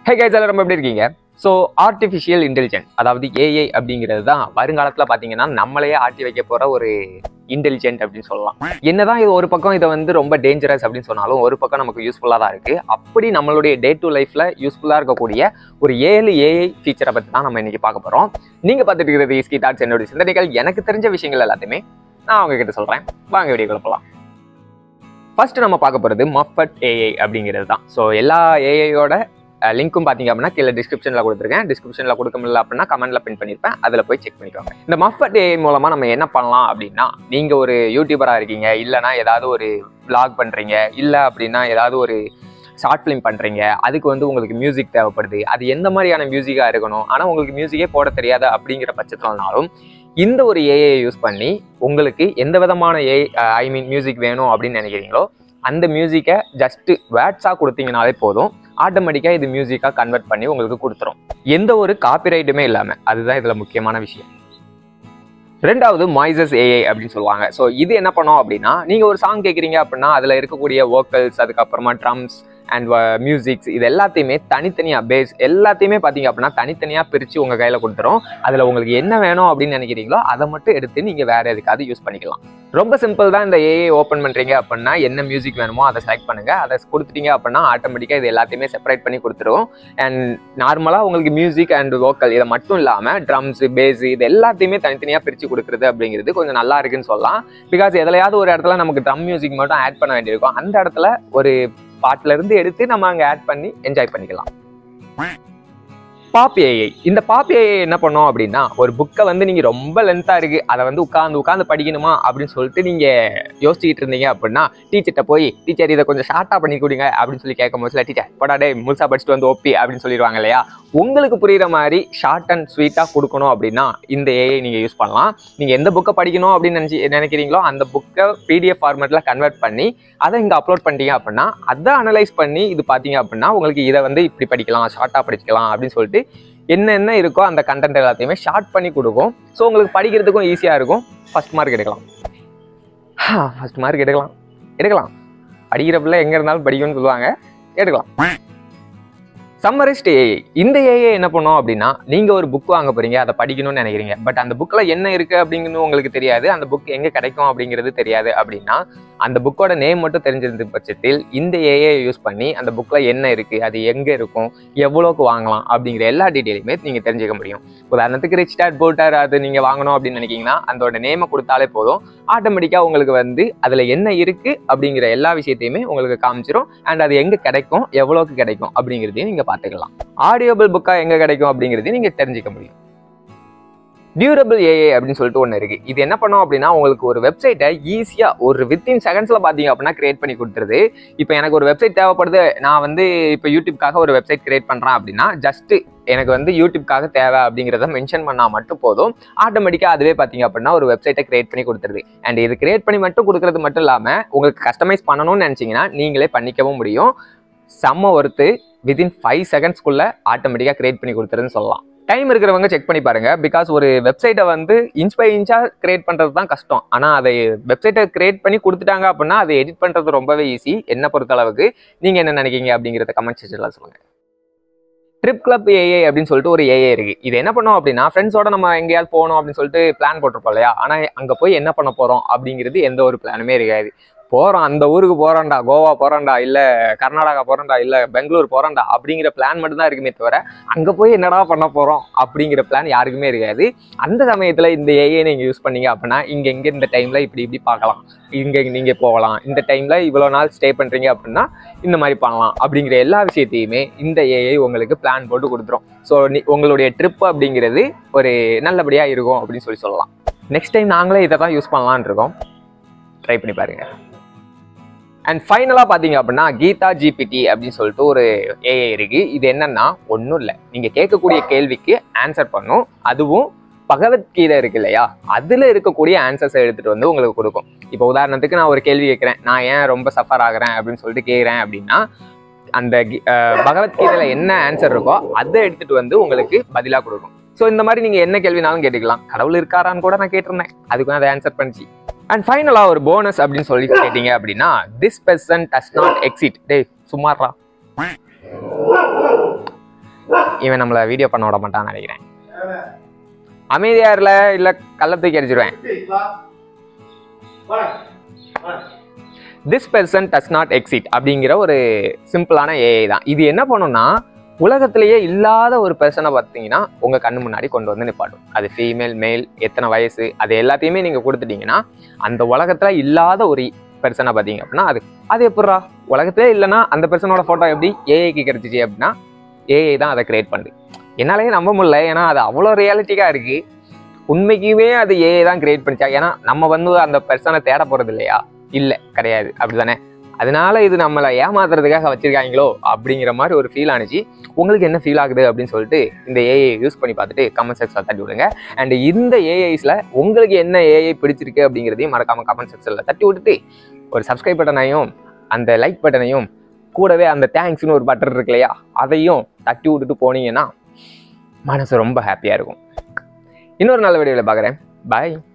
hey guys எல்லாரும் எப்படி இருக்கீங்க ஸோ ஆர்டிஃபிஷியல் இன்டெலிஜென்ட் அதாவது ஏஐ அப்படிங்கிறது தான் வருங்காலத்தில் பார்த்தீங்கன்னா நம்மளையே ஆட்டி வைக்க போகிற ஒரு இன்டெலிஜென்ட் அப்படின்னு சொல்லலாம் என்னதான் இது ஒரு பக்கம் இதை வந்து ரொம்ப டேஞ்சரஸ் அப்படின்னு சொன்னாலும் ஒரு பக்கம் நமக்கு யூஸ்ஃபுல்லாக தான் இருக்குது அப்படி நம்மளுடைய டே டு லைஃப்பில் யூஸ்ஃபுல்லாக இருக்கக்கூடிய ஒரு ஏழு ஏஐ ஃபீச்சரை பற்றி தான் நம்ம இன்னைக்கு பார்க்க போகிறோம் நீங்கள் பார்த்துட்டு இருக்கிறது இஸ்கி தாட்ஸ் என்னுடைய சிந்தனைகள் எனக்கு தெரிஞ்ச விஷயங்கள் எல்லாத்தையுமே நான் உங்ககிட்ட சொல்கிறேன் வாங்க வீடியோ போகலாம் ஃபர்ஸ்ட் நம்ம பார்க்க போகிறது மஃபட் ஏஐ அப்படிங்கிறது தான் ஸோ எல்லா ஏஐயோட லிங்க்கும் பார்த்தீங்க அப்படின்னா கீழே டிஸ்கிரிப்ஷனில் கொடுத்துருக்கேன் டிஸ்கிரிப்ஷனில் கொடுக்க முடியல அப்படின்னா கமெண்ட்ல பின் பண்ணியிருப்பேன் அதில் போய் செக் பண்ணிக்கோங்க இந்த மஃபட் ஏஐ மூலமாக நம்ம என்ன பண்ணலாம் அப்படின்னா நீங்கள் ஒரு யூடியூபராக இருக்கீங்க இல்லைனா ஏதாவது ஒரு vlog பண்ணுறீங்க இல்லை அப்படின்னா ஏதாவது ஒரு ஷார்ட் ஃபிலிம் பண்ணுறீங்க அதுக்கு வந்து உங்களுக்கு மியூசிக் தேவைப்படுது அது எந்த மாதிரியான மியூசிக்காக இருக்கணும் ஆனால் உங்களுக்கு மியூசிக்கே போட தெரியாது அப்படிங்கிற பட்சத்துலனாலும் இந்த ஒரு ஏஐ யூஸ் பண்ணி உங்களுக்கு எந்த விதமான ஏ ஐ மீன் மியூசிக் வேணும் அப்படின்னு நினைக்கிறீங்களோ அந்த மியூசிக்கை ஜஸ்ட்டு வேர்ட்ஸாக கொடுத்தீங்கனாலே போதும் ஆட்டோமேட்டிக்காக இது மியூசிக்காக கன்வெர்ட் பண்ணி உங்களுக்கு கொடுத்துரும் எந்த ஒரு காப்பிரைட்டுமே இல்லாமல் அதுதான் இதில் முக்கியமான விஷயம் ரெண்டாவது மாய்ஸஸ் ஏஐ அப்படின்னு சொல்லுவாங்க ஸோ இது என்ன பண்ணோம் அப்படின்னா நீங்கள் ஒரு சாங் கேட்குறீங்க அப்படின்னா அதில் இருக்கக்கூடிய வோக்கல்ஸ் அதுக்கப்புறமா ட்ரம்ஸ் அண்ட் மியூசிக்ஸ் இது எல்லாத்தையுமே தனித்தனியாக பேஸ் எல்லாத்தையுமே பார்த்தீங்க அப்படின்னா தனித்தனியாக பிரித்து உங்கள் கையில் கொடுத்துரும் அதில் உங்களுக்கு என்ன வேணும் அப்படின்னு நினைக்கிறீங்களோ அதை மட்டும் எடுத்து நீங்கள் வேறு எதுக்காவது யூஸ் பண்ணிக்கலாம் ரொம்ப சிம்பிள் தான் இந்த ஏஐ ஓப்பன் பண்ணுறீங்க அப்படின்னா என்ன மியூசிக் வேணுமோ அதை செலக்ட் பண்ணுங்கள் அதை கொடுத்துட்டீங்க அப்படின்னா ஆட்டோமேட்டிக்காக இது எல்லாத்தையுமே செப்பரேட் பண்ணி கொடுத்துரும் அண்ட் நார்மலாக உங்களுக்கு மியூசிக் அண்ட் வோக்கல் இதை மட்டும் இல்லாமல் ட்ரம்ஸ் பேஸ் இது எல்லாத்தையுமே தனித்தனியாக பிரித்து கொடுக்குறது அப்படிங்கிறது கொஞ்சம் நல்லா இருக்குன்னு சொல்லலாம் பிகாஸ் எதுலையாவது ஒரு இடத்துல நமக்கு ட்ரம் மியூசிக் மட்டும் ஆட் பண்ண வேண்டியிருக்கும் அந்த இடத்துல ஒரு பாட்டுல இருந்து எடுத்து நம்ம அங்கே ஆட் பண்ணி என்ஜாய் பண்ணிக்கலாம் பாப் ஏஐ இந்த பாப் ஏஐ என்ன பண்ணோம் அப்படின்னா ஒரு புக்கை வந்து நீங்கள் ரொம்ப லென்த்தாக இருக்குது அதை வந்து உட்காந்து உட்காந்து படிக்கணுமா அப்படின்னு சொல்லிட்டு நீங்கள் யோசிச்சுக்கிட்டு இருந்தீங்க அப்படின்னா டீச்சர்கிட்ட போய் டீச்சர் இதை கொஞ்சம் ஷார்ட்டாக பண்ணி கொடுங்க அப்படின்னு சொல்லி கேட்கும் போதுல டீச்சர் போடா டே முழுசா படிச்சுட்டு வந்து ஓப்பி அப்படின்னு சொல்லிடுவாங்க இல்லையா உங்களுக்கு புரியுற மாதிரி ஷார்ட் அண்ட் ஸ்வீட்டாக கொடுக்கணும் அப்படின்னா இந்த ஏஐ நீங்கள் யூஸ் பண்ணலாம் நீங்கள் எந்த புக்கை படிக்கணும் அப்படின்னு நினச்சி நினைக்கிறீங்களோ அந்த புக்கை பிடிஎஃப் ஃபார்மேட்டில் கன்வெர்ட் பண்ணி அதை இங்கே அப்லோட் பண்ணிட்டீங்க அப்படின்னா அதை அனலைஸ் பண்ணி இது பார்த்தீங்க அப்படின்னா உங்களுக்கு இதை வந்து இப்படி படிக்கலாம் ஷார்ட்டாக படிக்கலாம் அப்படின்னு சொல்லிட்டு என்னென்ன இருக்கோ அந்த கண்டென்ட் எல்லாத்தையுமே ஷார்ட் பண்ணி கொடுக்கும் ஸோ உங்களுக்கு படிக்கிறதுக்கும் ஈஸியாக இருக்கும் ஃபர்ஸ்ட் மார்க் எடுக்கலாம் ஃபர்ஸ்ட் மார்க் எடுக்கலாம் எடுக்கலாம் படிக்கிற பிள்ளை எங்கே இருந்தாலும் படிக்கும்னு சொல்லுவாங்க எடுக்கலாம் சம்மரிஸ்ட் ஏஐ இந்த ஏஐ என்ன பண்ணோம் அப்படின்னா நீங்கள் ஒரு புக் வாங்க போறீங்க அதை படிக்கணும்னு நினைக்கிறீங்க பட் அந்த புக்கில் என்ன இருக்குது அப்படிங்கிறது உங்களுக்கு தெரியாது அந்த புக் எங்கே கிடைக்கும் அப்படிங்கிறது தெரியாது அப்படின்னா அந்த புக்கோட நேம் மட்டும் தெரிஞ்சிருந்த பட்சத்தில் இந்த ஏஐ யூஸ் பண்ணி அந்த புக்கில் என்ன இருக்குது அது எங்கே இருக்கும் எவ்வளோக்கு வாங்கலாம் அப்படிங்கிற எல்லா டீட்டெயிலுமே நீங்கள் தெரிஞ்சுக்க முடியும் உதாரணத்துக்கு ரிச் டாட் போல்டார் அது நீங்கள் வாங்கணும் அப்படின்னு நினைக்கிங்கன்னா அதோட நேமை கொடுத்தாலே போதும் ஆட்டோமேட்டிக்காக உங்களுக்கு வந்து அதில் என்ன இருக்குது அப்படிங்கிற எல்லா விஷயத்தையுமே உங்களுக்கு காமிச்சிரும் அண்ட் அது எங்கே கிடைக்கும் எவ்வளோக்கு கிடைக்கும் அப்படிங்கிறதையும் நீங்கள் பார்த்துக்கலாம் ஆடியோபிள் புக்காக எங்கே கிடைக்கும் அப்படிங்கிறதையும் நீங்கள் தெரிஞ்சுக்க முடியும் டியூரபிள் ஏஐ அப்படின்னு சொல்லிட்டு ஒன்று இருக்குது இது என்ன பண்ணும் அப்படின்னா உங்களுக்கு ஒரு வெப்சைட்டை ஈஸியாக ஒரு வித்தின் செகண்ட்ஸில் பார்த்தீங்க அப்படின்னா கிரியேட் பண்ணி கொடுத்துருது இப்போ எனக்கு ஒரு வெப்சைட் தேவைப்படுது நான் வந்து இப்போ யூடியூப்காக ஒரு வெப்சைட் கிரியேட் பண்ணுறேன் அப்படின்னா ஜஸ்ட்டு எனக்கு வந்து யூடியூப்காக தேவை அப்படிங்கிறத மென்ஷன் பண்ணால் மட்டும் போதும் ஆட்டோமேட்டிக்காக அதுவே பார்த்தீங்க அப்படின்னா ஒரு வெப்சைட்டை கிரியேட் பண்ணி கொடுத்துருது அண்ட் இது கிரியேட் பண்ணி மட்டும் கொடுக்குறது மட்டும் இல்லாமல் உங்களுக்கு கஸ்டமைஸ் பண்ணணும்னு நினச்சிங்கன்னா நீங்களே பண்ணிக்கவும் முடியும் செம்ம ஒருத்து வித்தின் ஃபைவ் செகண்ட்ஸ்க்குள்ளே ஆட்டோமேட்டிக்காக கிரியேட் பண்ணி கொடுத்துருன்னு சொல்லலாம் டைம் இருக்கிறவங்க செக் பண்ணி பாருங்க பிகாஸ் ஒரு வெப்சைட்டை வந்து இன்ச் பை இன்ச்சாக கிரியேட் பண்ணுறது தான் கஷ்டம் ஆனால் அதை வெப்சைட்டை கிரியேட் பண்ணி கொடுத்துட்டாங்க அப்படின்னா அதை எடிட் பண்ணுறது ரொம்பவே ஈஸி என்ன பொறுத்த அளவுக்கு நீங்கள் என்ன நினைக்கிறீங்க அப்படிங்கிறத கமெண்ட் செக்ஷனில் சொல்லுங்கள் ட்ரிப் கிளப் ஏஐ அப்படின்னு சொல்லிட்டு ஒரு ஏஐ இருக்கு இது என்ன பண்ணோம் அப்படின்னா ஃப்ரெண்ட்ஸோட நம்ம எங்கேயாவது போகணும் அப்படின்னு சொல்லிட்டு பிளான் போட்டிருப்போம் இல்லையா ஆனால் அங்கே போய் என்ன பண்ண போகிறோம் அப்படிங்கிறது எந்த ஒரு பிளானுமே இருக்காது போகிறோம் அந்த ஊருக்கு போகிறோம்டா கோவா போகிறோம்டா இல்லை கர்நாடகா போகிறோம்டா இல்லை பெங்களூர் போகிறோம்டா அப்படிங்கிற பிளான் மட்டும்தான் இருக்குமே தவிர அங்கே போய் என்னடா பண்ண போகிறோம் அப்படிங்கிற பிளான் யாருக்குமே இருக்காது அந்த சமயத்தில் இந்த ஏஐ நீங்கள் யூஸ் பண்ணீங்க அப்படின்னா இங்கே இங்கே இந்த டைமில் இப்படி இப்படி பார்க்கலாம் இங்கே நீங்கள் போகலாம் இந்த டைமில் இவ்வளோ நாள் ஸ்டே பண்ணுறீங்க அப்படின்னா இந்த மாதிரி பண்ணலாம் அப்படிங்கிற எல்லா விஷயத்தையுமே இந்த ஏஐ உங்களுக்கு பிளான் போட்டு கொடுத்துரும் ஸோ உங்களுடைய ட்ரிப் அப்படிங்கிறது ஒரு நல்லபடியாக இருக்கும் அப்படின்னு சொல்லி சொல்லலாம் நெக்ஸ்ட் டைம் நாங்களே இதை தான் யூஸ் பண்ணலான்னு இருக்கோம் ட்ரை பண்ணி பாருங்க அண்ட் ஃபைனலாக பார்த்தீங்க அப்படின்னா கீதா ஜிபிடி அப்படின்னு சொல்லிட்டு ஒரு ஏஐ இருக்கு இது என்னன்னா ஒன்றும் இல்லை நீங்கள் கேட்கக்கூடிய கேள்விக்கு ஆன்சர் பண்ணும் அதுவும் பகவத்கீதை இருக்கு இல்லையா அதில் இருக்கக்கூடிய ஆன்சர்ஸை எடுத்துகிட்டு வந்து உங்களுக்கு கொடுக்கும் இப்போ உதாரணத்துக்கு நான் ஒரு கேள்வி கேட்குறேன் நான் ஏன் ரொம்ப சஃபர் ஆகுறேன் அப்படின்னு சொல்லிட்டு கேட்குறேன் அப்படின்னா அந்த கி- அஹ் பகவத்கீதையில் என்ன ஆன்சர் இருக்கோ அதை எடுத்துகிட்டு வந்து உங்களுக்கு பதிலாக கொடுக்கும் ஸோ இந்த மாதிரி நீங்கள் என்ன கேள்வினாலும் கேட்டுக்கலாம் கடவுள் இருக்காரான்னு கூட நான் கேட்டிருந்தேன் அதுக்கும் அதை ஆன்சர் பண்ணிச்சு அண்ட் ஃபைனலாக ஒரு போனஸ் அப்படின்னு சொல்லி கேட்டீங்க அப்படின்னா this person does not exist டேய் சும்மாறா இவன் நம்மளை வீடியோ பண்ண விட மாட்டான்னு நினைக்கிறேன் அமைதியா இல்ல இல்ல கள்ள தூக்கி அடிச்சிருவேன் this person does not exist அப்படிங்கிற ஒரு சிம்பிளான ஏஐ தான் இது என்ன பண்ணும்னா உலகத்திலேயே இல்லாத ஒரு பர்சனை பார்த்தீங்கன்னா உங்க கண்ணு முன்னாடி கொண்டு வந்து நிப்பாட்டும் அது ஃபீமேல் மேல் எத்தனை வயசு அது எல்லாத்தையுமே நீங்க கொடுத்துட்டீங்கன்னா அந்த உலகத்துல இல்லாத ஒரு பெர்சனை பார்த்தீங்க அப்படின்னா அது அது எப்படிரா உலகத்திலே இல்லைன்னா அந்த பெர்சனோட ஃபோட்டோ எப்படி ஏஐக்கு கிடைச்சிச்சு அப்படின்னா ஏஐ தான் அதை கிரியேட் பண்ணுது என்னாலேயே நம்ப முடியல ஏன்னா அது அவ்வளோ ரியாலிட்டிக்காக இருக்கு உண்மைக்குமே அது ஏஐ தான் கிரியேட் பண்ணிச்சா ஏன்னா நம்ம வந்து அந்த பெர்சனை தேட போறது இல்லையா இல்லை கிடையாது அப்படிதானே அதனால இது நம்மளை ஏமாத்துறதுக்காக வச்சிருக்காங்களோ அப்படிங்கிற மாதிரி ஒரு ஃபீல் ஆனிச்சு உங்களுக்கு என்ன ஃபீல் ஆகுது அப்படின்னு சொல்லிட்டு இந்த ஏஐ யூஸ் பண்ணி பார்த்துட்டு கமெண்ட் செக்ஷனில் தட்டி விடுங்க அண்ட் இந்த ஏஐஸில் உங்களுக்கு என்ன ஏஐ பிடிச்சிருக்கு அப்படிங்கிறதையும் மறக்காம கமெண்ட் செக்ஷனில் தட்டி விட்டுட்டு ஒரு சப்ஸ்கிரைப் பட்டனையும் அந்த லைக் பட்டனையும் கூடவே அந்த தேங்க்ஸ்னு ஒரு பட்டன் இருக்கு இல்லையா அதையும் தட்டி விட்டுட்டு போனீங்கன்னா மனசு ரொம்ப ஹாப்பியாக இருக்கும் இன்னொரு நல்ல வீடியோவில் பார்க்குறேன் பாய்